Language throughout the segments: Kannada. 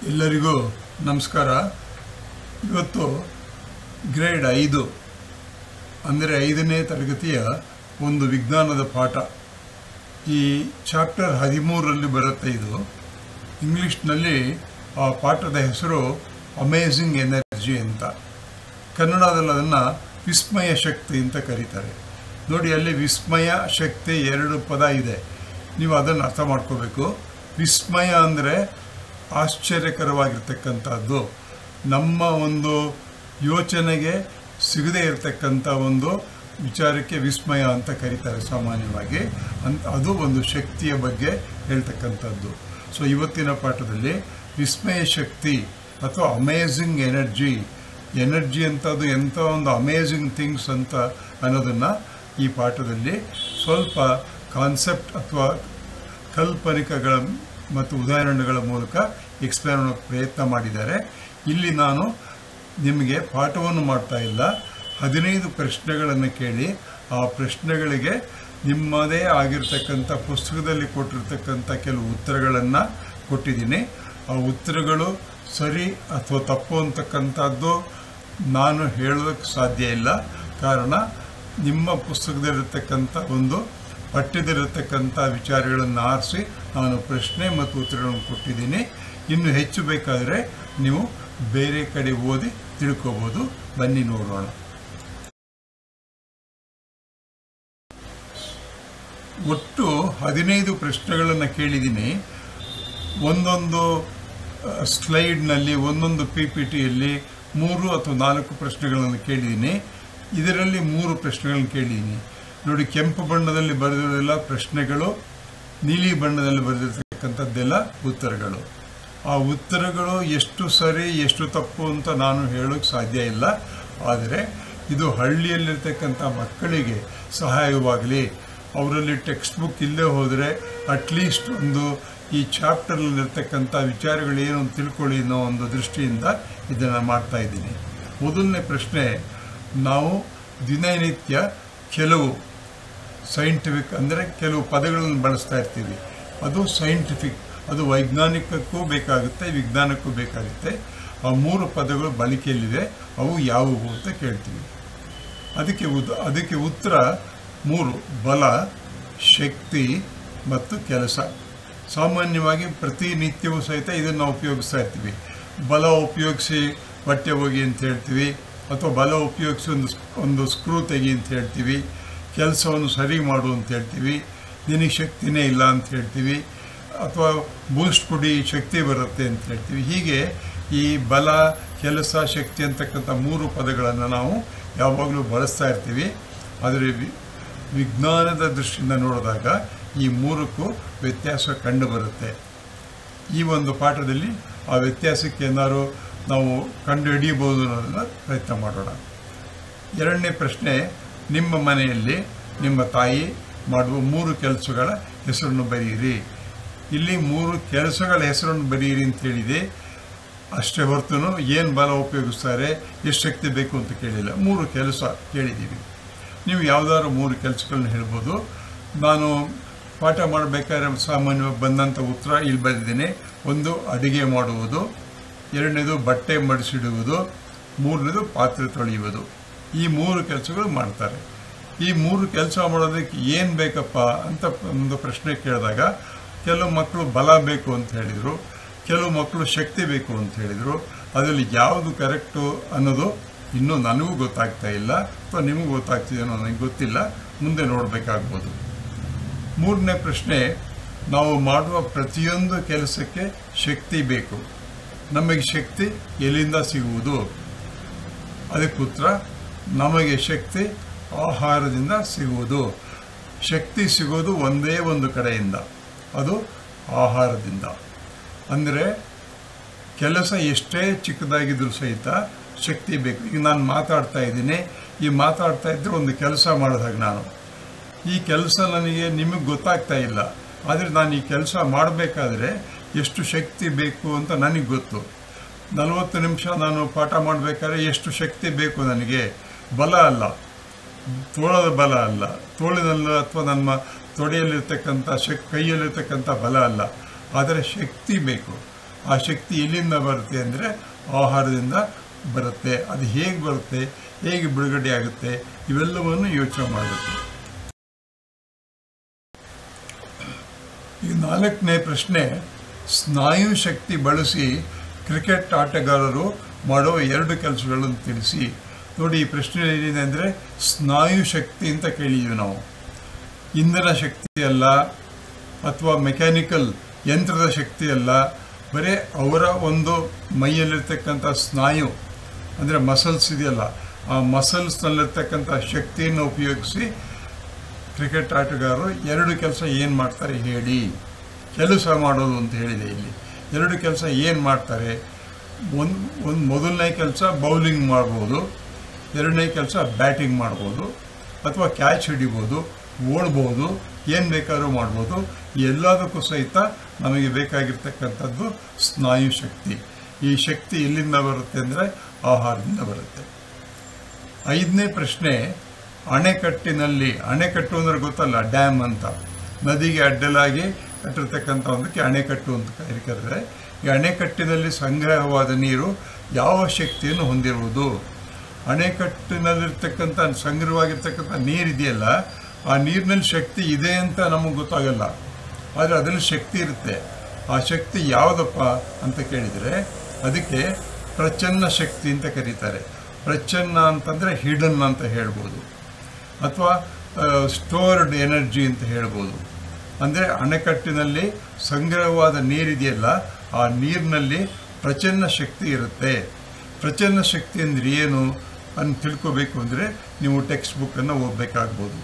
ಎಲ್ಲರಿಗೂ ನಮಸ್ಕಾರ ಇವತ್ತು ಗ್ರೇಡ್ ಐದು ಅಂದರೆ ಐದನೇ ತರಗತಿಯ ಒಂದು ವಿಜ್ಞಾನದ ಪಾಠ ಈ ಚಾಪ್ಟರ್ ಹದಿಮೂರರಲ್ಲಿ ಬರುತ್ತೆ ಇದು ಇಂಗ್ಲೀಷ್ನಲ್ಲಿ ಆ ಪಾಠದ ಹೆಸರು ಅಮೇಝಿಂಗ್ ಎನರ್ಜಿ ಅಂತ ಕನ್ನಡದಲ್ಲಿ ಅದನ್ನು ವಿಸ್ಮಯ ಶಕ್ತಿ ಅಂತ ಕರೀತಾರೆ ನೋಡಿ ಅಲ್ಲಿ ವಿಸ್ಮಯ ಶಕ್ತಿ ಎರಡು ಪದ ಇದೆ ನೀವು ಅದನ್ನು ಅರ್ಥ ಮಾಡ್ಕೋಬೇಕು ವಿಸ್ಮಯ ಅಂದರೆ ಆಶ್ಚರ್ಯಕರವಾಗಿರ್ತಕ್ಕಂಥದ್ದು ನಮ್ಮ ಒಂದು ಯೋಚನೆಗೆ ಸಿಗದೇ ಇರತಕ್ಕಂಥ ಒಂದು ವಿಚಾರಕ್ಕೆ ವಿಸ್ಮಯ ಅಂತ ಕರೀತಾರೆ ಸಾಮಾನ್ಯವಾಗಿ ಅಂತ ಅದು ಒಂದು ಶಕ್ತಿಯ ಬಗ್ಗೆ ಹೇಳ್ತಕ್ಕಂಥದ್ದು ಸೊ ಇವತ್ತಿನ ಪಾಠದಲ್ಲಿ ವಿಸ್ಮಯ ಶಕ್ತಿ ಅಥವಾ ಅಮೇಝಿಂಗ್ ಎನರ್ಜಿ ಎನರ್ಜಿ ಅಂತದ್ದು ಎಂಥ ಒಂದು ಅಮೇಝಿಂಗ್ ಥಿಂಗ್ಸ್ ಅಂತ ಅನ್ನೋದನ್ನು ಈ ಪಾಠದಲ್ಲಿ ಸ್ವಲ್ಪ ಕಾನ್ಸೆಪ್ಟ್ ಅಥವಾ ಕಲ್ಪನಿಕಗಳ ಮತ್ತು ಉದಾಹರಣೆಗಳ ಮೂಲಕ ಎಕ್ಸ್ಪ್ಲೇನ್ ಮಾಡೋಕ್ಕೆ ಪ್ರಯತ್ನ ಮಾಡಿದ್ದಾರೆ ಇಲ್ಲಿ ನಾನು ನಿಮಗೆ ಪಾಠವನ್ನು ಮಾಡ್ತಾ ಇಲ್ಲ ಹದಿನೈದು ಪ್ರಶ್ನೆಗಳನ್ನು ಕೇಳಿ ಆ ಪ್ರಶ್ನೆಗಳಿಗೆ ನಿಮ್ಮದೇ ಆಗಿರ್ತಕ್ಕಂಥ ಪುಸ್ತಕದಲ್ಲಿ ಕೊಟ್ಟಿರ್ತಕ್ಕಂಥ ಕೆಲವು ಉತ್ತರಗಳನ್ನು ಕೊಟ್ಟಿದ್ದೀನಿ ಆ ಉತ್ತರಗಳು ಸರಿ ಅಥವಾ ತಪ್ಪು ಅಂತಕ್ಕಂಥದ್ದು ನಾನು ಹೇಳೋದಕ್ಕೆ ಸಾಧ್ಯ ಇಲ್ಲ ಕಾರಣ ನಿಮ್ಮ ಪುಸ್ತಕದಲ್ಲಿರ್ತಕ್ಕಂಥ ಒಂದು ಪಠ್ಯದಲ್ಲಿರ್ತಕ್ಕಂಥ ವಿಚಾರಗಳನ್ನು ಆರಿಸಿ ನಾನು ಪ್ರಶ್ನೆ ಮತ್ತು ಉತ್ತರಗಳನ್ನು ಕೊಟ್ಟಿದ್ದೀನಿ ಇನ್ನು ಹೆಚ್ಚು ಬೇಕಾದರೆ ನೀವು ಬೇರೆ ಕಡೆ ಓದಿ ತಿಳ್ಕೋಬೋದು ಬನ್ನಿ ನೋಡೋಣ ಒಟ್ಟು ಹದಿನೈದು ಪ್ರಶ್ನೆಗಳನ್ನು ಕೇಳಿದ್ದೀನಿ ಒಂದೊಂದು ಸ್ಲೈಡ್ನಲ್ಲಿ ಒಂದೊಂದು ಪಿ ಪಿ ಟಿಯಲ್ಲಿ ಮೂರು ಅಥವಾ ನಾಲ್ಕು ಪ್ರಶ್ನೆಗಳನ್ನು ಕೇಳಿದ್ದೀನಿ ಇದರಲ್ಲಿ ಮೂರು ಪ್ರಶ್ನೆಗಳನ್ನು ಕೇಳಿದ್ದೀನಿ ನೋಡಿ ಕೆಂಪು ಬಣ್ಣದಲ್ಲಿ ಬರೆದಿರೋದೆಲ್ಲ ಪ್ರಶ್ನೆಗಳು ನೀಲಿ ಬಣ್ಣದಲ್ಲಿ ಬರೆದಿರ್ತಕ್ಕಂಥದ್ದೆಲ್ಲ ಉತ್ತರಗಳು ಆ ಉತ್ತರಗಳು ಎಷ್ಟು ಸರಿ ಎಷ್ಟು ತಪ್ಪು ಅಂತ ನಾನು ಹೇಳೋಕ್ಕೆ ಸಾಧ್ಯ ಇಲ್ಲ ಆದರೆ ಇದು ಹಳ್ಳಿಯಲ್ಲಿರ್ತಕ್ಕಂಥ ಮಕ್ಕಳಿಗೆ ಸಹಾಯವಾಗಲಿ ಅವರಲ್ಲಿ ಟೆಕ್ಸ್ಟ್ ಬುಕ್ ಇಲ್ಲೇ ಹೋದರೆ ಅಟ್ಲೀಸ್ಟ್ ಒಂದು ಈ ಚಾಪ್ಟರ್ನಲ್ಲಿರ್ತಕ್ಕಂಥ ವಿಚಾರಗಳೇನು ಅಂತ ತಿಳ್ಕೊಳ್ಳಿ ಅನ್ನೋ ಒಂದು ದೃಷ್ಟಿಯಿಂದ ಇದನ್ನು ಮಾಡ್ತಾ ಇದ್ದೀನಿ ಮೊದಲನೇ ಪ್ರಶ್ನೆ ನಾವು ದಿನನಿತ್ಯ ಕೆಲವು ಸೈಂಟಿಫಿಕ್ ಅಂದರೆ ಕೆಲವು ಪದಗಳನ್ನು ಬಳಸ್ತಾ ಇರ್ತೀವಿ ಅದು ಸೈಂಟಿಫಿಕ್ ಅದು ವೈಜ್ಞಾನಿಕಕ್ಕೂ ಬೇಕಾಗುತ್ತೆ ವಿಜ್ಞಾನಕ್ಕೂ ಬೇಕಾಗುತ್ತೆ ಆ ಮೂರು ಪದಗಳು ಬಳಕೆಯಲ್ಲಿವೆ ಅವು ಯಾವುವು ಅಂತ ಕೇಳ್ತೀವಿ ಅದಕ್ಕೆ ಉದ್ ಅದಕ್ಕೆ ಉತ್ತರ ಮೂರು ಬಲ ಶಕ್ತಿ ಮತ್ತು ಕೆಲಸ ಸಾಮಾನ್ಯವಾಗಿ ಪ್ರತಿನಿತ್ಯವೂ ಸಹಿತ ಇದನ್ನು ಉಪಯೋಗಿಸ್ತಾ ಇರ್ತೀವಿ ಬಲ ಉಪಯೋಗಿಸಿ ಬಟ್ಟೆ ಹೋಗಿ ಅಂತ ಹೇಳ್ತೀವಿ ಅಥವಾ ಬಲ ಉಪಯೋಗಿಸಿ ಒಂದು ಒಂದು ಸ್ಕ್ರೂ ತೆಗಿ ಅಂತ ಹೇಳ್ತೀವಿ ಕೆಲಸವನ್ನು ಸರಿ ಮಾಡು ಅಂತ ಹೇಳ್ತೀವಿ ನಿನಗೆ ಶಕ್ತಿನೇ ಇಲ್ಲ ಅಂತ ಹೇಳ್ತೀವಿ ಅಥವಾ ಬೂಸ್ಟ್ ಕುಡಿ ಶಕ್ತಿ ಬರುತ್ತೆ ಅಂತ ಹೇಳ್ತೀವಿ ಹೀಗೆ ಈ ಬಲ ಕೆಲಸ ಶಕ್ತಿ ಅಂತಕ್ಕಂಥ ಮೂರು ಪದಗಳನ್ನು ನಾವು ಯಾವಾಗಲೂ ಬಳಸ್ತಾ ಇರ್ತೀವಿ ಆದರೆ ವಿಜ್ಞಾನದ ದೃಷ್ಟಿಯಿಂದ ನೋಡಿದಾಗ ಈ ಮೂರಕ್ಕೂ ವ್ಯತ್ಯಾಸ ಕಂಡು ಬರುತ್ತೆ ಈ ಒಂದು ಪಾಠದಲ್ಲಿ ಆ ವ್ಯತ್ಯಾಸಕ್ಕೆ ಏನಾದ್ರು ನಾವು ಕಂಡು ಹಿಡಿಯಬಹುದು ಅನ್ನೋದನ್ನು ಪ್ರಯತ್ನ ಮಾಡೋಣ ಎರಡನೇ ಪ್ರಶ್ನೆ ನಿಮ್ಮ ಮನೆಯಲ್ಲಿ ನಿಮ್ಮ ತಾಯಿ ಮಾಡುವ ಮೂರು ಕೆಲಸಗಳ ಹೆಸರನ್ನು ಬರೆಯಿರಿ ಇಲ್ಲಿ ಮೂರು ಕೆಲಸಗಳ ಹೆಸರನ್ನು ಬರೆಯಿರಿ ಅಂತ ಹೇಳಿದೆ ಅಷ್ಟೇ ಹೊರತು ಏನು ಬಲ ಉಪಯೋಗಿಸ್ತಾರೆ ಎಷ್ಟು ಶಕ್ತಿ ಬೇಕು ಅಂತ ಕೇಳಿಲ್ಲ ಮೂರು ಕೆಲಸ ಕೇಳಿದ್ದೀವಿ ನೀವು ಯಾವುದಾದ್ರು ಮೂರು ಕೆಲಸಗಳನ್ನ ಹೇಳ್ಬೋದು ನಾನು ಪಾಠ ಮಾಡಬೇಕಾದ್ರೆ ಸಾಮಾನ್ಯವಾಗಿ ಬಂದಂಥ ಉತ್ತರ ಇಲ್ಲಿ ಬರೆದಿದ್ದೀನಿ ಒಂದು ಅಡುಗೆ ಮಾಡುವುದು ಎರಡನೇದು ಬಟ್ಟೆ ಮಡಿಸಿಡುವುದು ಮೂರನೇದು ಪಾತ್ರೆ ತೊಳೆಯುವುದು ಈ ಮೂರು ಕೆಲಸಗಳು ಮಾಡ್ತಾರೆ ಈ ಮೂರು ಕೆಲಸ ಮಾಡೋದಕ್ಕೆ ಏನು ಬೇಕಪ್ಪ ಅಂತ ಒಂದು ಪ್ರಶ್ನೆ ಕೇಳಿದಾಗ ಕೆಲವು ಮಕ್ಕಳು ಬಲ ಬೇಕು ಅಂತ ಹೇಳಿದರು ಕೆಲವು ಮಕ್ಕಳು ಶಕ್ತಿ ಬೇಕು ಅಂತ ಹೇಳಿದರು ಅದರಲ್ಲಿ ಯಾವುದು ಕರೆಕ್ಟು ಅನ್ನೋದು ಇನ್ನೂ ನನಗೂ ಗೊತ್ತಾಗ್ತಾ ಇಲ್ಲ ಅಥವಾ ನಿಮಗೂ ಗೊತ್ತಾಗ್ತಿದೆಯೋ ನನಗೆ ಗೊತ್ತಿಲ್ಲ ಮುಂದೆ ನೋಡಬೇಕಾಗ್ಬೋದು ಮೂರನೇ ಪ್ರಶ್ನೆ ನಾವು ಮಾಡುವ ಪ್ರತಿಯೊಂದು ಕೆಲಸಕ್ಕೆ ಶಕ್ತಿ ಬೇಕು ನಮಗೆ ಶಕ್ತಿ ಎಲ್ಲಿಂದ ಸಿಗುವುದು ಅದಕ್ಕೆ ಉತ್ತರ ನಮಗೆ ಶಕ್ತಿ ಆಹಾರದಿಂದ ಸಿಗುವುದು ಶಕ್ತಿ ಸಿಗೋದು ಒಂದೇ ಒಂದು ಕಡೆಯಿಂದ ಅದು ಆಹಾರದಿಂದ ಅಂದರೆ ಕೆಲಸ ಎಷ್ಟೇ ಚಿಕ್ಕದಾಗಿದ್ರೂ ಸಹಿತ ಶಕ್ತಿ ಬೇಕು ಈಗ ನಾನು ಮಾತಾಡ್ತಾ ಇದ್ದೀನಿ ಈ ಮಾತಾಡ್ತಾ ಇದ್ದರೆ ಒಂದು ಕೆಲಸ ಮಾಡಿದಾಗ ನಾನು ಈ ಕೆಲಸ ನನಗೆ ನಿಮಗೆ ಗೊತ್ತಾಗ್ತಾ ಇಲ್ಲ ಆದರೆ ನಾನು ಈ ಕೆಲಸ ಮಾಡಬೇಕಾದ್ರೆ ಎಷ್ಟು ಶಕ್ತಿ ಬೇಕು ಅಂತ ನನಗೆ ಗೊತ್ತು ನಲವತ್ತು ನಿಮಿಷ ನಾನು ಪಾಠ ಮಾಡಬೇಕಾದ್ರೆ ಎಷ್ಟು ಶಕ್ತಿ ಬೇಕು ನನಗೆ ಬಲ ಅಲ್ಲ ತೋಳದ ಬಲ ಅಲ್ಲ ತೋಳಿನಲ್ಲ ಅಥವಾ ನಮ್ಮ ತೊಡೆಯಲ್ಲಿರ್ತಕ್ಕಂಥ ಶಕ್ ಕೈಯಲ್ಲಿರ್ತಕ್ಕಂಥ ಬಲ ಅಲ್ಲ ಆದರೆ ಶಕ್ತಿ ಬೇಕು ಆ ಶಕ್ತಿ ಎಲ್ಲಿಂದ ಬರುತ್ತೆ ಅಂದರೆ ಆಹಾರದಿಂದ ಬರುತ್ತೆ ಅದು ಹೇಗೆ ಬರುತ್ತೆ ಹೇಗೆ ಬಿಡುಗಡೆ ಆಗುತ್ತೆ ಇವೆಲ್ಲವನ್ನು ಯೋಚನೆ ಮಾಡಬೇಕು ಈ ನಾಲ್ಕನೇ ಪ್ರಶ್ನೆ ಸ್ನಾಯು ಶಕ್ತಿ ಬಳಸಿ ಕ್ರಿಕೆಟ್ ಆಟಗಾರರು ಮಾಡೋ ಎರಡು ಕೆಲಸಗಳನ್ನು ತಿಳಿಸಿ ನೋಡಿ ಈ ಪ್ರಶ್ನೆ ಏನಿದೆ ಅಂದರೆ ಸ್ನಾಯು ಶಕ್ತಿ ಅಂತ ಕೇಳಿದ್ದೀವಿ ನಾವು ಇಂಧನ ಶಕ್ತಿ ಅಲ್ಲ ಅಥವಾ ಮೆಕ್ಯಾನಿಕಲ್ ಯಂತ್ರದ ಶಕ್ತಿ ಅಲ್ಲ ಬರೀ ಅವರ ಒಂದು ಮೈಯಲ್ಲಿರ್ತಕ್ಕಂಥ ಸ್ನಾಯು ಅಂದರೆ ಮಸಲ್ಸ್ ಇದೆಯಲ್ಲ ಆ ಮಸಲ್ಸ್ನಲ್ಲಿರ್ತಕ್ಕಂಥ ಶಕ್ತಿಯನ್ನು ಉಪಯೋಗಿಸಿ ಕ್ರಿಕೆಟ್ ಆಟಗಾರರು ಎರಡು ಕೆಲಸ ಏನು ಮಾಡ್ತಾರೆ ಹೇಳಿ ಕೆಲಸ ಮಾಡೋದು ಅಂತ ಹೇಳಿದೆ ಇಲ್ಲಿ ಎರಡು ಕೆಲಸ ಏನು ಮಾಡ್ತಾರೆ ಒಂದು ಒಂದು ಮೊದಲನೇ ಕೆಲಸ ಬೌಲಿಂಗ್ ಮಾಡ್ಬೋದು ಎರಡನೇ ಕೆಲಸ ಬ್ಯಾಟಿಂಗ್ ಮಾಡ್ಬೋದು ಅಥವಾ ಕ್ಯಾಚ್ ಹಿಡಿಬೋದು ಓಡ್ಬೋದು ಏನು ಬೇಕಾದ್ರೂ ಮಾಡ್ಬೋದು ಎಲ್ಲದಕ್ಕೂ ಸಹಿತ ನಮಗೆ ಬೇಕಾಗಿರ್ತಕ್ಕಂಥದ್ದು ಸ್ನಾಯು ಶಕ್ತಿ ಈ ಶಕ್ತಿ ಎಲ್ಲಿಂದ ಬರುತ್ತೆ ಅಂದರೆ ಆಹಾರದಿಂದ ಬರುತ್ತೆ ಐದನೇ ಪ್ರಶ್ನೆ ಅಣೆಕಟ್ಟಿನಲ್ಲಿ ಅಣೆಕಟ್ಟು ಅಂದ್ರೆ ಗೊತ್ತಲ್ಲ ಡ್ಯಾಮ್ ಅಂತ ನದಿಗೆ ಅಡ್ಡಲಾಗಿ ಕಟ್ಟಿರ್ತಕ್ಕಂಥ ಒಂದಕ್ಕೆ ಅಣೆಕಟ್ಟು ಅಂತ ಕರೀತಾರೆ ಈ ಅಣೆಕಟ್ಟಿನಲ್ಲಿ ಸಂಗ್ರಹವಾದ ನೀರು ಯಾವ ಶಕ್ತಿಯನ್ನು ಹೊಂದಿರುವುದು ಅಣೆಕಟ್ಟಿನಲ್ಲಿರ್ತಕ್ಕಂಥ ಸಂಗ್ರಹವಾಗಿರ್ತಕ್ಕಂಥ ನೀರಿದೆಯಲ್ಲ ಆ ನೀರಿನಲ್ಲಿ ಶಕ್ತಿ ಇದೆ ಅಂತ ನಮಗೆ ಗೊತ್ತಾಗಲ್ಲ ಆದರೆ ಅದರಲ್ಲಿ ಶಕ್ತಿ ಇರುತ್ತೆ ಆ ಶಕ್ತಿ ಯಾವುದಪ್ಪ ಅಂತ ಕೇಳಿದರೆ ಅದಕ್ಕೆ ಪ್ರಚನ್ನ ಶಕ್ತಿ ಅಂತ ಕರೀತಾರೆ ಪ್ರಚನ್ನ ಅಂತಂದರೆ ಹಿಡನ್ ಅಂತ ಹೇಳ್ಬೋದು ಅಥವಾ ಸ್ಟೋರ್ಡ್ ಎನರ್ಜಿ ಅಂತ ಹೇಳ್ಬೋದು ಅಂದರೆ ಅಣೆಕಟ್ಟಿನಲ್ಲಿ ಸಂಗ್ರಹವಾದ ನೀರಿದೆಯಲ್ಲ ಆ ನೀರಿನಲ್ಲಿ ಪ್ರಚನ್ನ ಶಕ್ತಿ ಇರುತ್ತೆ ಪ್ರಚನ್ನ ಶಕ್ತಿ ಅಂದರೆ ಏನು ಅಂತ ತಿಳ್ಕೋಬೇಕು ಅಂದರೆ ನೀವು ಟೆಕ್ಸ್ಟ್ ಬುಕ್ಕನ್ನು ಓದಬೇಕಾಗ್ಬೋದು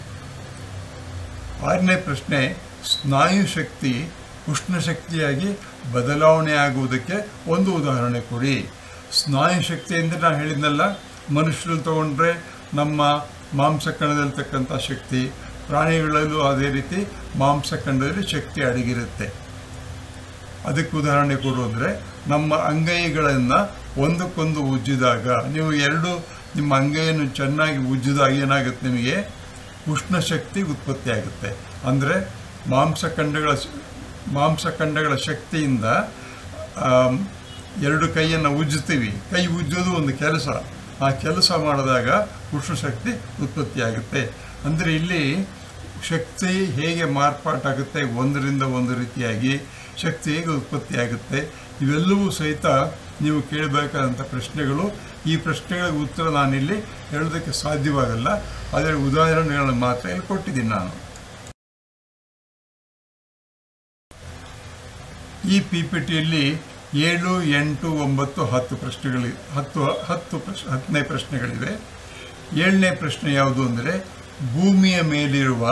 ಆರನೇ ಪ್ರಶ್ನೆ ಸ್ನಾಯು ಶಕ್ತಿ ಉಷ್ಣ ಶಕ್ತಿಯಾಗಿ ಬದಲಾವಣೆ ಆಗುವುದಕ್ಕೆ ಒಂದು ಉದಾಹರಣೆ ಕೊಡಿ ಸ್ನಾಯು ಶಕ್ತಿ ಅಂದರೆ ನಾನು ಹೇಳಿದ್ನಲ್ಲ ಮನುಷ್ಯರು ತಗೊಂಡ್ರೆ ನಮ್ಮ ಮಾಂಸಖಂಡದಲ್ಲಿರ್ತಕ್ಕಂಥ ಶಕ್ತಿ ಪ್ರಾಣಿಗಳಲ್ಲೂ ಅದೇ ರೀತಿ ಮಾಂಸಖಂಡದಲ್ಲಿ ಶಕ್ತಿ ಅಡಗಿರುತ್ತೆ ಅದಕ್ಕೆ ಉದಾಹರಣೆ ಕೊಡು ಅಂದರೆ ನಮ್ಮ ಅಂಗೈಗಳನ್ನು ಒಂದಕ್ಕೊಂದು ಉಜ್ಜಿದಾಗ ನೀವು ಎರಡು ನಿಮ್ಮ ಅಂಗೈಯನ್ನು ಚೆನ್ನಾಗಿ ಉಜ್ಜಿದಾಗ ಏನಾಗುತ್ತೆ ನಿಮಗೆ ಉಷ್ಣ ಶಕ್ತಿ ಉತ್ಪತ್ತಿ ಆಗುತ್ತೆ ಅಂದರೆ ಮಾಂಸಖಂಡಗಳ ಮಾಂಸಖಂಡಗಳ ಶಕ್ತಿಯಿಂದ ಆಮ್, ಎರಡು ಕೈಯನ್ನು ಉಜ್ಜುತ್ತೀವಿ ಕೈ ಉಜ್ಜೋದು ಒಂದು ಕೆಲಸ ಆ ಕೆಲಸ ಮಾಡಿದಾಗ ಉಷ್ಣ ಶಕ್ತಿ ಉತ್ಪತ್ತಿ ಆಗುತ್ತೆ ಅಂದರೆ ಇಲ್ಲಿ ಶಕ್ತಿ ಹೇಗೆ ಮಾರ್ಪಾಟಾಗುತ್ತೆ ಒಂದರಿಂದ ಒಂದು ರೀತಿಯಾಗಿ ಶಕ್ತಿ ಹೇಗೆ ಉತ್ಪತ್ತಿ ಆಗುತ್ತೆ ಇವೆಲ್ಲವೂ ಸಹಿತ ನೀವು ಕೇಳಬೇಕಾದಂಥ ಪ್ರಶ್ನೆಗಳು ಈ ಪ್ರಶ್ನೆಗಳಿಗೆ ಉತ್ತರ ನಾನಿಲ್ಲಿ ಹೇಳೋದಕ್ಕೆ ಸಾಧ್ಯವಾಗಲ್ಲ ಆದರೆ ಉದಾಹರಣೆಗಳನ್ನು ಮಾತ್ರ ಇಲ್ಲಿ ಕೊಟ್ಟಿದ್ದೀನಿ ನಾನು ಈ ಪಿ ಪಿ ಟಿಯಲ್ಲಿ ಏಳು ಎಂಟು ಒಂಬತ್ತು ಹತ್ತು ಪ್ರಶ್ನೆಗಳು ಹತ್ತು ಹತ್ತು ಪ್ರಶ್ ಹತ್ತನೇ ಪ್ರಶ್ನೆಗಳಿವೆ ಏಳನೇ ಪ್ರಶ್ನೆ ಯಾವುದು ಅಂದರೆ ಭೂಮಿಯ ಮೇಲಿರುವ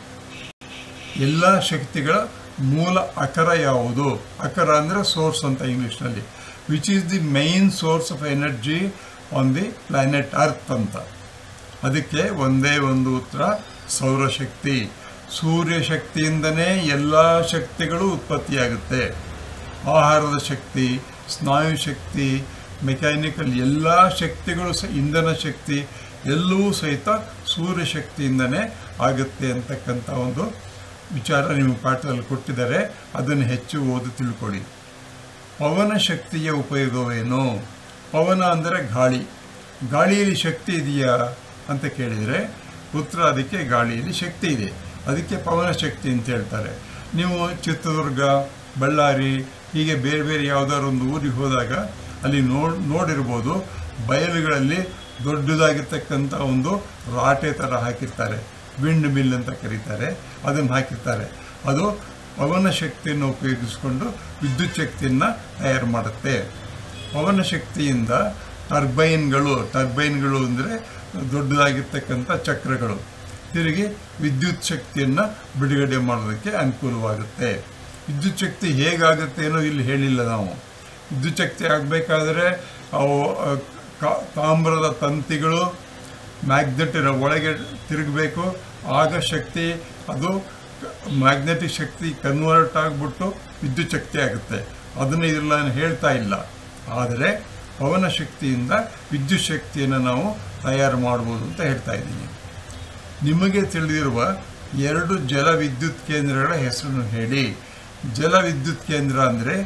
ಎಲ್ಲ ಶಕ್ತಿಗಳ ಮೂಲ ಅಕರ ಯಾವುದು ಅಕರ ಅಂದರೆ ಸೋರ್ಸ್ ಅಂತ ಇಂಗ್ಲೀಷ್ನಲ್ಲಿ which is the main source of energy on the planet earth ಅಂತ ಅದಕ್ಕೆ ಒಂದೇ ಒಂದು ಉತ್ತರ ಸೌರಶಕ್ತಿ ಸೂರ್ಯ ಶಕ್ತಿಯಿಂದನೇ ಎಲ್ಲ ಶಕ್ತಿಗಳು ಉತ್ಪತ್ತಿಯಾಗುತ್ತೆ ಆಹಾರದ ಶಕ್ತಿ ಸ್ನಾಯು ಶಕ್ತಿ ಮೆಕ್ಯಾನಿಕಲ್ ಎಲ್ಲ ಶಕ್ತಿಗಳು ಸ ಇಂಧನ ಶಕ್ತಿ ಎಲ್ಲವೂ ಸಹಿತ ಸೂರ್ಯ ಶಕ್ತಿಯಿಂದನೇ ಆಗುತ್ತೆ ಅಂತಕ್ಕಂಥ ಒಂದು ವಿಚಾರ ನಿಮ್ಮ ಪಾಠದಲ್ಲಿ ಕೊಟ್ಟಿದ್ದಾರೆ ಅದನ್ನು ಹೆಚ್ಚು ಓದಿ ತಿಳ್ಕೊಳ್ಳಿ ಪವನ ಶಕ್ತಿಯ ಉಪಯೋಗವೇನು ಪವನ ಅಂದರೆ ಗಾಳಿ ಗಾಳಿಯಲ್ಲಿ ಶಕ್ತಿ ಇದೆಯಾ ಅಂತ ಕೇಳಿದರೆ ಉತ್ತರ ಅದಕ್ಕೆ ಗಾಳಿಯಲ್ಲಿ ಶಕ್ತಿ ಇದೆ ಅದಕ್ಕೆ ಪವನ ಶಕ್ತಿ ಅಂತ ಹೇಳ್ತಾರೆ ನೀವು ಚಿತ್ರದುರ್ಗ ಬಳ್ಳಾರಿ ಹೀಗೆ ಬೇರೆ ಬೇರೆ ಯಾವುದಾದ್ರು ಒಂದು ಊರಿಗೆ ಹೋದಾಗ ಅಲ್ಲಿ ನೋಡ್ ನೋಡಿರ್ಬೋದು ಬಯಲುಗಳಲ್ಲಿ ದೊಡ್ಡದಾಗಿರ್ತಕ್ಕಂಥ ಒಂದು ರಾಟೆ ಥರ ಹಾಕಿರ್ತಾರೆ ವಿಂಡ್ ಮಿಲ್ ಅಂತ ಕರೀತಾರೆ ಅದನ್ನು ಹಾಕಿರ್ತಾರೆ ಅದು ಪವನ ಶಕ್ತಿಯನ್ನು ಉಪಯೋಗಿಸಿಕೊಂಡು ವಿದ್ಯುತ್ ಶಕ್ತಿಯನ್ನು ತಯಾರು ಮಾಡುತ್ತೆ ಪವನ ಶಕ್ತಿಯಿಂದ ಟರ್ಬೈನ್ಗಳು ಟರ್ಬೈನ್ಗಳು ಅಂದರೆ ದೊಡ್ಡದಾಗಿರ್ತಕ್ಕಂಥ ಚಕ್ರಗಳು ತಿರುಗಿ ವಿದ್ಯುತ್ ಶಕ್ತಿಯನ್ನು ಬಿಡುಗಡೆ ಮಾಡೋದಕ್ಕೆ ಅನುಕೂಲವಾಗುತ್ತೆ ವಿದ್ಯುತ್ ಶಕ್ತಿ ಹೇಗಾಗುತ್ತೆ ಅನ್ನೋ ಇಲ್ಲಿ ಹೇಳಿಲ್ಲ ನಾವು ವಿದ್ಯುತ್ ಶಕ್ತಿ ಆಗಬೇಕಾದ್ರೆ ಅವು ಆ, ಕಾ- ತಾಮ್ರದ ತಂತಿಗಳು ಮ್ಯಾಗ್ನೆಟಿನ ಒಳಗೆ ತಿರುಗಬೇಕು ಆಗ ಶಕ್ತಿ ಅದು ಮ್ಯಾಗ್ನೆಟಿಕ್ ಶಕ್ತಿ ಕನ್ವರ್ಟ್ ಆಗಿಬಿಟ್ಟು ವಿದ್ಯುತ್ ಶಕ್ತಿ ಆಗುತ್ತೆ ಅದನ್ನು ಇದರಲ್ಲಿ ನಾನು ಹೇಳ್ತಾ ಇಲ್ಲ ಆದರೆ ಪವನ ಶಕ್ತಿಯಿಂದ ವಿದ್ಯುತ್ ಶಕ್ತಿಯನ್ನು ನಾವು ತಯಾರು ಮಾಡ್ಬೋದು ಅಂತ ಹೇಳ್ತಾ ಇದ್ದೀನಿ ನಿಮಗೆ ತಿಳಿದಿರುವ ಎರಡು ಜಲ ವಿದ್ಯುತ್ ಕೇಂದ್ರಗಳ ಹೆಸರನ್ನು ಹೇಳಿ ಜಲ ವಿದ್ಯುತ್ ಕೇಂದ್ರ ಅಂದರೆ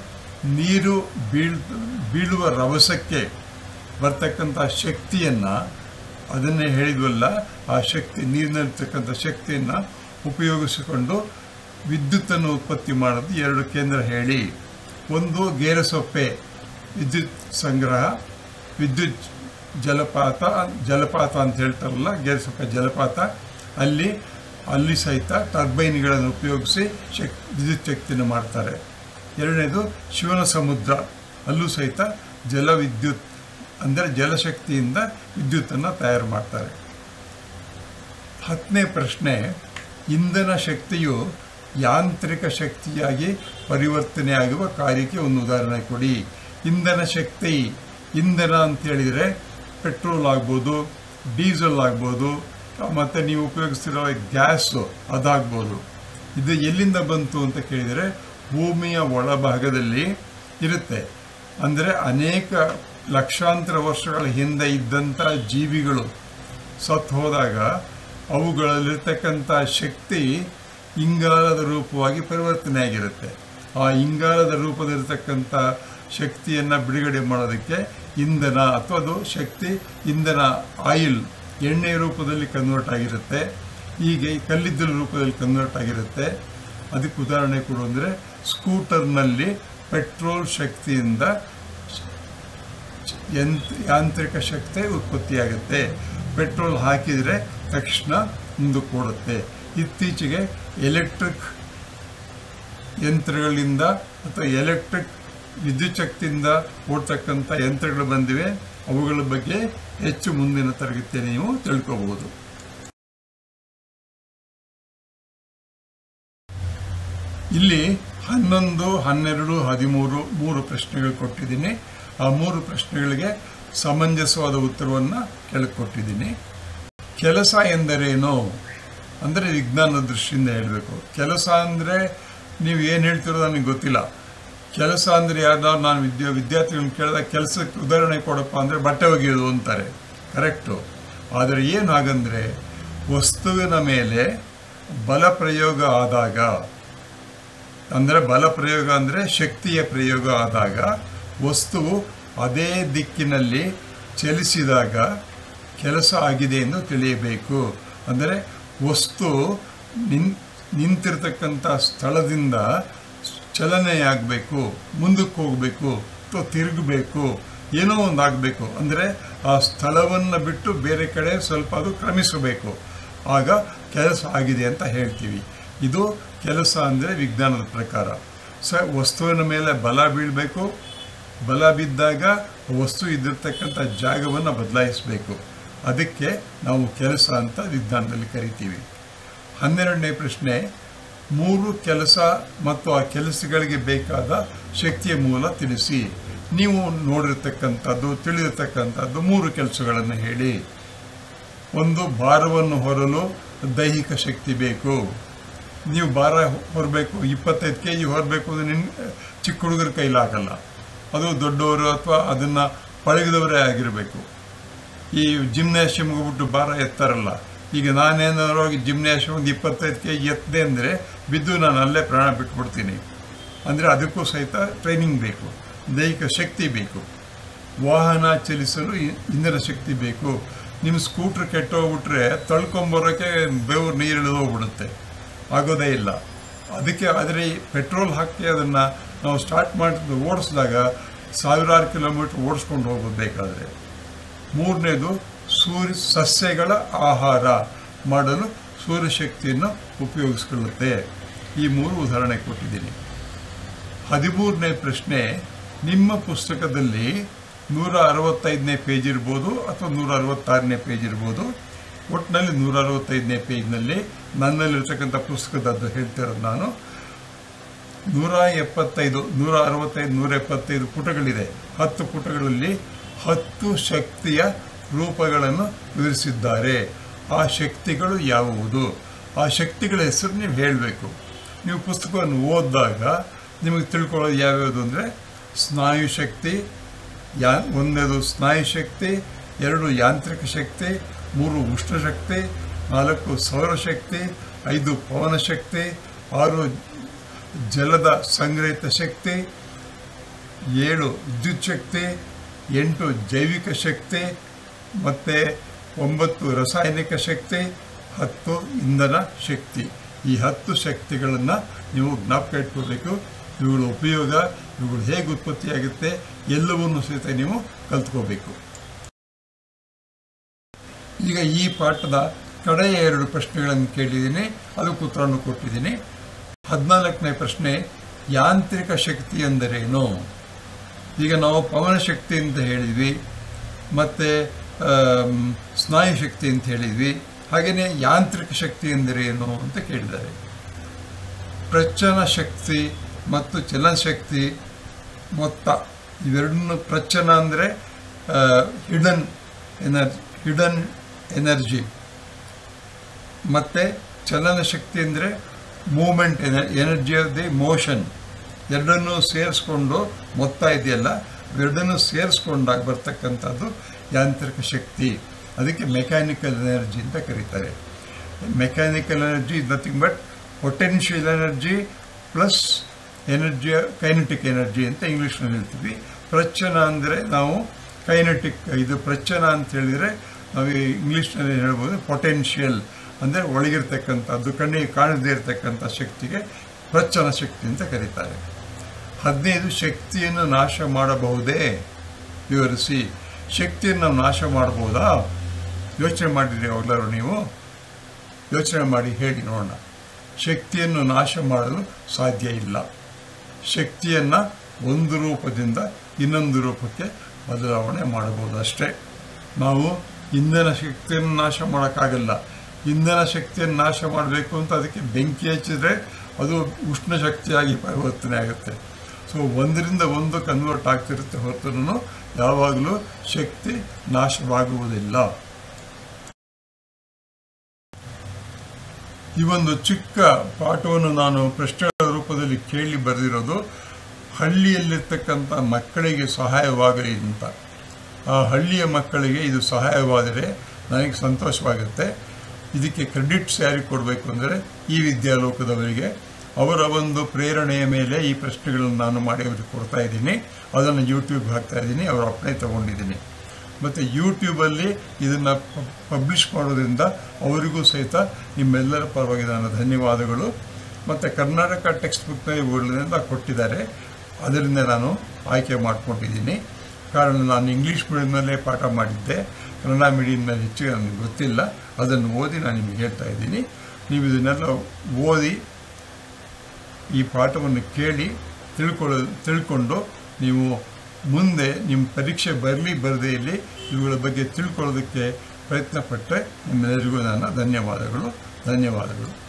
ನೀರು ಬೀಳ್ ಬೀಳುವ ರಭಸಕ್ಕೆ ಬರ್ತಕ್ಕಂಥ ಶಕ್ತಿಯನ್ನು ಅದನ್ನೇ ಹೇಳಿದ್ವಲ್ಲ ಆ ಶಕ್ತಿ ನೀರಿನಲ್ಲಿರ್ತಕ್ಕಂಥ ಶಕ್ತಿಯನ್ನು ಉಪಯೋಗಿಸಿಕೊಂಡು ವಿದ್ಯುತ್ತನ್ನು ಉತ್ಪತ್ತಿ ಮಾಡೋದು ಎರಡು ಕೇಂದ್ರ ಹೇಳಿ ಒಂದು ಗೇರಸೊಪ್ಪೆ ವಿದ್ಯುತ್ ಸಂಗ್ರಹ ವಿದ್ಯುತ್ ಜಲಪಾತ ಜಲಪಾತ ಅಂತ ಹೇಳ್ತಾರಲ್ಲ ಗೇರಸೊಪ್ಪೆ ಜಲಪಾತ ಅಲ್ಲಿ ಅಲ್ಲಿ ಸಹಿತ ಟರ್ಬೈನ್ಗಳನ್ನು ಉಪಯೋಗಿಸಿ ಶಕ್ ವಿದ್ಯುತ್ ಶಕ್ತಿಯನ್ನು ಮಾಡ್ತಾರೆ ಎರಡನೇದು ಶಿವನ ಸಮುದ್ರ ಅಲ್ಲೂ ಸಹಿತ ಜಲವಿದ್ಯುತ್ ಅಂದರೆ ಜಲಶಕ್ತಿಯಿಂದ ವಿದ್ಯುತ್ತನ್ನು ತಯಾರು ಮಾಡ್ತಾರೆ ಹತ್ತನೇ ಪ್ರಶ್ನೆ ಇಂಧನ ಶಕ್ತಿಯು ಯಾಂತ್ರಿಕ ಶಕ್ತಿಯಾಗಿ ಪರಿವರ್ತನೆಯಾಗುವ ಕಾರ್ಯಕ್ಕೆ ಒಂದು ಉದಾಹರಣೆ ಕೊಡಿ ಇಂಧನ ಶಕ್ತಿ ಇಂಧನ ಅಂತ ಹೇಳಿದರೆ ಪೆಟ್ರೋಲ್ ಆಗ್ಬೋದು ಡೀಸೆಲ್ ಆಗ್ಬೋದು ಮತ್ತು ನೀವು ಉಪಯೋಗಿಸ್ತಿರೋ ಗ್ಯಾಸು ಅದಾಗ್ಬೋದು ಇದು ಎಲ್ಲಿಂದ ಬಂತು ಅಂತ ಕೇಳಿದರೆ ಭೂಮಿಯ ಒಳಭಾಗದಲ್ಲಿ ಇರುತ್ತೆ ಅಂದರೆ ಅನೇಕ ಲಕ್ಷಾಂತರ ವರ್ಷಗಳ ಹಿಂದೆ ಇದ್ದಂಥ ಜೀವಿಗಳು ಸತ್ತು ಹೋದಾಗ ಅವುಗಳಲ್ಲಿರ್ತಕ್ಕಂಥ ಶಕ್ತಿ ಇಂಗಾಲದ ರೂಪವಾಗಿ ಪರಿವರ್ತನೆ ಆಗಿರುತ್ತೆ ಆ ಇಂಗಾಲದ ರೂಪದಲ್ಲಿರ್ತಕ್ಕಂಥ ಶಕ್ತಿಯನ್ನು ಬಿಡುಗಡೆ ಮಾಡೋದಕ್ಕೆ ಇಂಧನ ಅಥವಾ ಅದು ಶಕ್ತಿ ಇಂಧನ ಆಯಿಲ್ ಎಣ್ಣೆ ರೂಪದಲ್ಲಿ ಕನ್ವರ್ಟ್ ಆಗಿರುತ್ತೆ ಹೀಗೆ ಕಲ್ಲಿದ್ದಲು ರೂಪದಲ್ಲಿ ಕನ್ವರ್ಟ್ ಆಗಿರುತ್ತೆ ಅದಕ್ಕೆ ಉದಾಹರಣೆ ಕೊಡು ಅಂದರೆ ಸ್ಕೂಟರ್ನಲ್ಲಿ ಪೆಟ್ರೋಲ್ ಶಕ್ತಿಯಿಂದ ಯಂತ್ ಯಾಂತ್ರಿಕ ಶಕ್ತಿ ಉತ್ಪತ್ತಿಯಾಗುತ್ತೆ ಪೆಟ್ರೋಲ್ ಹಾಕಿದರೆ ತಕ್ಷಣ ಮುಂದಕ್ಕೆ ಓಡುತ್ತೆ ಇತ್ತೀಚೆಗೆ ಎಲೆಕ್ಟ್ರಿಕ್ ಯಂತ್ರಗಳಿಂದ ಅಥವಾ ಎಲೆಕ್ಟ್ರಿಕ್ ವಿದ್ಯುತ್ ಶಕ್ತಿಯಿಂದ ಓಡ್ತಕ್ಕಂಥ ಯಂತ್ರಗಳು ಬಂದಿವೆ ಅವುಗಳ ಬಗ್ಗೆ ಹೆಚ್ಚು ಮುಂದಿನ ತರಗತಿಯಲ್ಲಿ ನೀವು ತಿಳ್ಕೋಬಹುದು ಇಲ್ಲಿ ಹನ್ನೊಂದು ಹನ್ನೆರಡು ಹದಿಮೂರು ಮೂರು ಪ್ರಶ್ನೆಗಳು ಕೊಟ್ಟಿದ್ದೀನಿ ಆ ಮೂರು ಪ್ರಶ್ನೆಗಳಿಗೆ ಸಮಂಜಸವಾದ ಉತ್ತರವನ್ನು ಕೆಳಗೆ ಕೊಟ್ಟಿದ್ದೀನಿ ಕೆಲಸ ಎಂದರೇನು ಅಂದರೆ ವಿಜ್ಞಾನದ ದೃಷ್ಟಿಯಿಂದ ಹೇಳಬೇಕು ಕೆಲಸ ಅಂದರೆ ನೀವು ಏನು ಹೇಳ್ತಿರೋ ನನಗೆ ಗೊತ್ತಿಲ್ಲ ಕೆಲಸ ಅಂದರೆ ಯಾವ್ದಾದ್ರು ನಾನು ವಿದ್ಯಾ ವಿದ್ಯಾರ್ಥಿಗಳನ್ನ ಕೇಳಿದಾಗ ಕೆಲಸಕ್ಕೆ ಉದಾಹರಣೆ ಕೊಡಪ್ಪ ಅಂದರೆ ಬಟ್ಟೆ ಒಗೆಯೋದು ಅಂತಾರೆ ಕರೆಕ್ಟು ಆದರೆ ಏನು ಹಾಗಂದರೆ ವಸ್ತುವಿನ ಮೇಲೆ ಬಲ ಪ್ರಯೋಗ ಆದಾಗ ಅಂದರೆ ಬಲ ಪ್ರಯೋಗ ಅಂದರೆ ಶಕ್ತಿಯ ಪ್ರಯೋಗ ಆದಾಗ ವಸ್ತುವು ಅದೇ ದಿಕ್ಕಿನಲ್ಲಿ ಚಲಿಸಿದಾಗ ಕೆಲಸ ಆಗಿದೆ ಎಂದು ತಿಳಿಯಬೇಕು ಅಂದರೆ ವಸ್ತು ನಿನ್ ನಿಂತಿರ್ತಕ್ಕಂಥ ಸ್ಥಳದಿಂದ ಚಲನೆಯಾಗಬೇಕು ಮುಂದಕ್ಕೆ ಹೋಗಬೇಕು ಅಥವಾ ತಿರುಗಬೇಕು ಏನೋ ಒಂದು ಆಗಬೇಕು ಅಂದರೆ ಆ ಸ್ಥಳವನ್ನು ಬಿಟ್ಟು ಬೇರೆ ಕಡೆ ಸ್ವಲ್ಪ ಅದು ಕ್ರಮಿಸಬೇಕು ಆಗ ಕೆಲಸ ಆಗಿದೆ ಅಂತ ಹೇಳ್ತೀವಿ ಇದು ಕೆಲಸ ಅಂದರೆ ವಿಜ್ಞಾನದ ಪ್ರಕಾರ ಸ ವಸ್ತುವಿನ ಮೇಲೆ ಬಲ ಬೀಳಬೇಕು ಬಲ ಬಿದ್ದಾಗ ವಸ್ತು ಇದ್ದಿರ್ತಕ್ಕಂಥ ಜಾಗವನ್ನು ಬದಲಾಯಿಸಬೇಕು ಅದಕ್ಕೆ ನಾವು ಕೆಲಸ ಅಂತ ವಿಜ್ಞಾನದಲ್ಲಿ ಕರಿತೀವಿ ಹನ್ನೆರಡನೇ ಪ್ರಶ್ನೆ ಮೂರು ಕೆಲಸ ಮತ್ತು ಆ ಕೆಲಸಗಳಿಗೆ ಬೇಕಾದ ಶಕ್ತಿಯ ಮೂಲ ತಿಳಿಸಿ ನೀವು ನೋಡಿರ್ತಕ್ಕಂಥದ್ದು ತಿಳಿದಿರ್ತಕ್ಕಂಥದ್ದು ಮೂರು ಕೆಲಸಗಳನ್ನು ಹೇಳಿ ಒಂದು ಭಾರವನ್ನು ಹೊರಲು ದೈಹಿಕ ಶಕ್ತಿ ಬೇಕು ನೀವು ಭಾರ ಹೊರಬೇಕು ಇಪ್ಪತ್ತೈದು ಕೆ ಜಿ ಹೊರಬೇಕು ಅಂದರೆ ನಿನ್ನ ಚಿಕ್ಕ ಹುಡುಗರ ಕೈಲಾಗಲ್ಲ ಅದು ದೊಡ್ಡವರು ಅಥವಾ ಅದನ್ನು ಪಳಗಿದವರೇ ಆಗಿರಬೇಕು ಈ ಜಿಮ್ನಾಶಿಯಮ್ಗೆ ಹೋಗ್ಬಿಟ್ಟು ಭಾರ ಎತ್ತಾರಲ್ಲ ಈಗ ನಾನೇನಾದ್ರು ಹೋಗಿ ಜಿಮ್ನಾಶಿಯಮ್ ಒಂದು ಇಪ್ಪತ್ತೈದು ಕೆ ಜಿ ಎತ್ತದೆ ಅಂದರೆ ಬಿದ್ದು ನಾನು ಅಲ್ಲೇ ಪ್ರಾಣ ಬಿಟ್ಬಿಡ್ತೀನಿ ಅಂದರೆ ಅದಕ್ಕೂ ಸಹಿತ ಟ್ರೈನಿಂಗ್ ಬೇಕು ದೈಹಿಕ ಶಕ್ತಿ ಬೇಕು ವಾಹನ ಚಲಿಸಲು ಇ- ಇಂಧನ ಶಕ್ತಿ ಬೇಕು ನಿಮ್ಮ ಸ್ಕೂಟ್ರ್ ಕೆಟ್ಟೋಗ್ಬಿಟ್ರೆ ತಳ್ಕೊಂಬರೋಕ್ಕೆ ಬೆವರು ನೀರು ಇಳಿದು ಹೋಗ್ಬಿಡುತ್ತೆ ಆಗೋದೇ ಇಲ್ಲ ಅದಕ್ಕೆ ಆದರೆ ಈ ಪೆಟ್ರೋಲ್ ಹಾಕಿ ಅದನ್ನು ನಾವು ಸ್ಟಾರ್ಟ್ ಮಾಡಿ ಓಡಿಸಿದಾಗ ಸಾವಿರಾರು ಕಿಲೋಮೀಟ್ರ್ ಓಡಿಸ್ಕೊಂಡು ಹೋಗೋದು ಬೇಕಾದರೆ ಮೂರನೇದು ಸೂರ್ಯ ಸಸ್ಯಗಳ ಆಹಾರ ಮಾಡಲು ಸೂರ್ಯಶಕ್ತಿಯನ್ನು ಉಪಯೋಗಿಸಿಕೊಳ್ಳುತ್ತೆ ಈ ಮೂರು ಉದಾಹರಣೆ ಕೊಟ್ಟಿದ್ದೀನಿ ಹದಿಮೂರನೇ ಪ್ರಶ್ನೆ ನಿಮ್ಮ ಪುಸ್ತಕದಲ್ಲಿ ನೂರ ಅರವತ್ತೈದನೇ ಪೇಜ್ ಇರ್ಬೋದು ಅಥವಾ ನೂರ ಅರವತ್ತಾರನೇ ಪೇಜ್ ಇರ್ಬೋದು ಒಟ್ಟಿನಲ್ಲಿ ನೂರ ಅರವತ್ತೈದನೇ ಪೇಜ್ನಲ್ಲಿ ನನ್ನಲ್ಲಿರ್ತಕ್ಕಂಥ ಪುಸ್ತಕದದ್ದು ಹೇಳ್ತಿರೋದು ನಾನು ನೂರ ಎಪ್ಪತ್ತೈದು ನೂರ ಅರವತ್ತೈದು ನೂರ ಎಪ್ಪತ್ತೈದು ಪುಟಗಳಿದೆ ಹತ್ತು ಪುಟಗಳಲ್ಲಿ ಹತ್ತು ಶಕ್ತಿಯ ರೂಪಗಳನ್ನು ವಿವರಿಸಿದ್ದಾರೆ ಆ ಶಕ್ತಿಗಳು ಯಾವುವು ಆ ಶಕ್ತಿಗಳ ಹೆಸರು ನೀವು ಹೇಳಬೇಕು ನೀವು ಪುಸ್ತಕವನ್ನು ಓದಿದಾಗ ನಿಮಗೆ ತಿಳ್ಕೊಳ್ಳೋದು ಯಾವ್ಯಾವುದು ಅಂದರೆ ಸ್ನಾಯು ಶಕ್ತಿ ಯಾ ಒಂದನೇದು ಸ್ನಾಯು ಶಕ್ತಿ ಎರಡು ಯಾಂತ್ರಿಕ ಶಕ್ತಿ ಮೂರು ಉಷ್ಣಶಕ್ತಿ ನಾಲ್ಕು ಸೌರಶಕ್ತಿ ಐದು ಪವನ ಶಕ್ತಿ ಆರು ಜಲದ ಸಂಗ್ರಹಿತ ಶಕ್ತಿ ಏಳು ವಿದ್ಯುತ್ ಶಕ್ತಿ ಎಂಟು ಜೈವಿಕ ಶಕ್ತಿ ಮತ್ತು ಒಂಬತ್ತು ರಾಸಾಯನಿಕ ಶಕ್ತಿ ಹತ್ತು ಇಂಧನ ಶಕ್ತಿ ಈ ಹತ್ತು ಶಕ್ತಿಗಳನ್ನು ನೀವು ಜ್ಞಾಪಕ ಇಟ್ಕೋಬೇಕು ಇವುಗಳ ಉಪಯೋಗ ಇವುಗಳು ಹೇಗೆ ಉತ್ಪತ್ತಿಯಾಗುತ್ತೆ ಎಲ್ಲವನ್ನೂ ಸಹಿತ ನೀವು ಕಲ್ತ್ಕೋಬೇಕು ಈಗ ಈ ಪಾಠದ ಕಡೆಯ ಎರಡು ಪ್ರಶ್ನೆಗಳನ್ನು ಕೇಳಿದ್ದೀನಿ ಅದಕ್ಕೆ ಉತ್ತರವನ್ನು ಕೊಟ್ಟಿದ್ದೀನಿ ಹದಿನಾಲ್ಕನೇ ಪ್ರಶ್ನೆ ಯಾಂತ್ರಿಕ ಶಕ್ತಿ ಎಂದರೇನು ಈಗ ನಾವು ಪವನ ಶಕ್ತಿ ಅಂತ ಹೇಳಿದ್ವಿ ಮತ್ತು ಸ್ನಾಯು ಶಕ್ತಿ ಅಂತ ಹೇಳಿದ್ವಿ ಹಾಗೆಯೇ ಯಾಂತ್ರಿಕ ಶಕ್ತಿ ಎಂದರೇನು ಅಂತ ಕೇಳಿದ್ದಾರೆ ಪ್ರಚನ ಶಕ್ತಿ ಮತ್ತು ಚಲನಶಕ್ತಿ ಮೊತ್ತ ಇವೆರಡನ್ನು ಪ್ರಚನ ಅಂದರೆ ಹಿಡನ್ ಎನರ್ಜಿ ಹಿಡನ್ ಎನರ್ಜಿ ಮತ್ತು ಚಲನಶಕ್ತಿ ಅಂದರೆ ಮೂಮೆಂಟ್ ಎನ ಎನರ್ಜಿ ಆಫ್ ದಿ ಮೋಷನ್ ಎರಡನ್ನೂ ಸೇರಿಸ್ಕೊಂಡು ಮೊತ್ತ ಇದೆಯಲ್ಲ ಎರಡನ್ನೂ ಸೇರಿಸ್ಕೊಂಡಾಗ ಬರ್ತಕ್ಕಂಥದ್ದು ಯಾಂತ್ರಿಕ ಶಕ್ತಿ ಅದಕ್ಕೆ ಮೆಕ್ಯಾನಿಕಲ್ ಎನರ್ಜಿ ಅಂತ ಕರೀತಾರೆ mechanical energy is nothing but potential energy plus energy kinetic energy ಅಂತ ಇಂಗ್ಲೀಷ್ನಲ್ಲಿ ಹೇಳ್ತೀವಿ ಪ್ರಚನ ಅಂದರೆ ನಾವು ಕೈನೆಟಿಕ್ ಇದು ಪ್ರಚನ ಅಂತ ಹೇಳಿದರೆ ನಾವು ಇಂಗ್ಲೀಷ್ನಲ್ಲಿ ಹೇಳ್ಬೋದು ಪೊಟೆನ್ಷಿಯಲ್ ಅಂದರೆ ಒಳಗಿರ್ತಕ್ಕಂಥದ್ದು ಕಣ್ಣಿಗೆ ಕಾಣದೇ ಇರತಕ್ಕಂಥ ಶಕ್ತಿಗೆ ಪ್ರಚನ ಶಕ್ತಿ ಅಂತ ಕರೀತಾರೆ ಹದಿನೈದು ಶಕ್ತಿಯನ್ನು ನಾಶ ಮಾಡಬಹುದೇ ವಿವರಿಸಿ ಶಕ್ತಿಯನ್ನು ನಾವು ನಾಶ ಮಾಡ್ಬೋದಾ ಯೋಚನೆ ಮಾಡಿದ್ರಿ ಅವೆಲ್ಲರೂ ನೀವು ಯೋಚನೆ ಮಾಡಿ ಹೇಳಿ ನೋಡೋಣ ಶಕ್ತಿಯನ್ನು ನಾಶ ಮಾಡಲು ಸಾಧ್ಯ ಇಲ್ಲ ಶಕ್ತಿಯನ್ನು ಒಂದು ರೂಪದಿಂದ ಇನ್ನೊಂದು ರೂಪಕ್ಕೆ ಬದಲಾವಣೆ ಮಾಡಬಹುದು ಅಷ್ಟೇ ನಾವು ಇಂಧನ ಶಕ್ತಿಯನ್ನು ನಾಶ ಮಾಡೋಕ್ಕಾಗಲ್ಲ ಇಂಧನ ಶಕ್ತಿಯನ್ನು ನಾಶ ಮಾಡಬೇಕು ಅಂತ ಅದಕ್ಕೆ ಬೆಂಕಿ ಹಚ್ಚಿದ್ರೆ ಅದು ಉಷ್ಣ ಶಕ್ತಿಯಾಗಿ ಪರಿವರ್ತನೆ ಆಗುತ್ತೆ ಸೊ ಒಂದರಿಂದ ಒಂದು ಕನ್ವರ್ಟ್ ಆಗ್ತಿರುತ್ತೆ ಹೊರತು ಯಾವಾಗಲೂ ಶಕ್ತಿ ನಾಶವಾಗುವುದಿಲ್ಲ ಈ ಒಂದು ಚಿಕ್ಕ ಪಾಠವನ್ನು ನಾನು ಪ್ರಶ್ನೆಗಳ ರೂಪದಲ್ಲಿ ಕೇಳಿ ಬರೆದಿರೋದು ಹಳ್ಳಿಯಲ್ಲಿರ್ತಕ್ಕಂಥ ಮಕ್ಕಳಿಗೆ ಸಹಾಯವಾಗಲಿ ಅಂತ ಆ ಹಳ್ಳಿಯ ಮಕ್ಕಳಿಗೆ ಇದು ಸಹಾಯವಾದರೆ ನನಗೆ ಸಂತೋಷವಾಗುತ್ತೆ ಇದಕ್ಕೆ ಕ್ರೆಡಿಟ್ಸ್ ಯಾರಿಗೆ ಕೊಡಬೇಕು ಅಂದರೆ ಈ ವಿದ್ಯಾಲೋಕದವರಿಗೆ ಅವರ ಒಂದು ಪ್ರೇರಣೆಯ ಮೇಲೆ ಈ ಪ್ರಶ್ನೆಗಳನ್ನು ನಾನು ಮಾಡಿ ಅವರಿಗೆ ಕೊಡ್ತಾ ಇದ್ದೀನಿ ಅದನ್ನು ಯೂಟ್ಯೂಬ್ ಹಾಕ್ತಾ ಇದ್ದೀನಿ ಅವರ ಅಪ್ಪಣೆ ತಗೊಂಡಿದ್ದೀನಿ ಮತ್ತು ಯೂಟ್ಯೂಬಲ್ಲಿ ಇದನ್ನು ಪಬ್ಲಿಷ್ ಮಾಡೋದ್ರಿಂದ ಅವರಿಗೂ ಸಹಿತ ನಿಮ್ಮೆಲ್ಲರ ಪರವಾಗಿ ನಾನು ಧನ್ಯವಾದಗಳು ಮತ್ತು ಕರ್ನಾಟಕ ಟೆಕ್ಸ್ಟ್ ಬುಕ್ನಲ್ಲಿ ಇವುಗಳಿಂದ ಕೊಟ್ಟಿದ್ದಾರೆ ಅದರಿಂದ ನಾನು ಆಯ್ಕೆ ಮಾಡ್ಕೊಂಡಿದ್ದೀನಿ ಕಾರಣ ನಾನು ಇಂಗ್ಲೀಷ್ ಮೀಡಿಯಮ್ನಲ್ಲೇ ಪಾಠ ಮಾಡಿದ್ದೆ ಕನ್ನಡ ಮೀಡಿಯಮ್ನಲ್ಲಿ ಹೆಚ್ಚಿಗೆ ನನಗೆ ಗೊತ್ತಿಲ್ಲ ಅದನ್ನು ಓದಿ ನಾನು ನಿಮಗೆ ಹೇಳ್ತಾ ಇದ್ದೀನಿ ನೀವು ಇದನ್ನೆಲ್ಲ ಓದಿ ಈ ಪಾಠವನ್ನು ಕೇಳಿ ತಿಳ್ಕೊಳ್ಳೋ ತಿಳ್ಕೊಂಡು ನೀವು ಮುಂದೆ ನಿಮ್ಮ ಪರೀಕ್ಷೆ ಬರಲಿ ಬರದೇ ಇಲ್ಲಿ ಇವುಗಳ ಬಗ್ಗೆ ತಿಳ್ಕೊಳ್ಳೋದಕ್ಕೆ ಪ್ರಯತ್ನ ಪಟ್ಟರೆ ನಿಮ್ಮೆಲ್ಲರಿಗೂ ನನ್ನ ಧನ್ಯವಾದಗಳು ಧನ್ಯವಾದಗಳು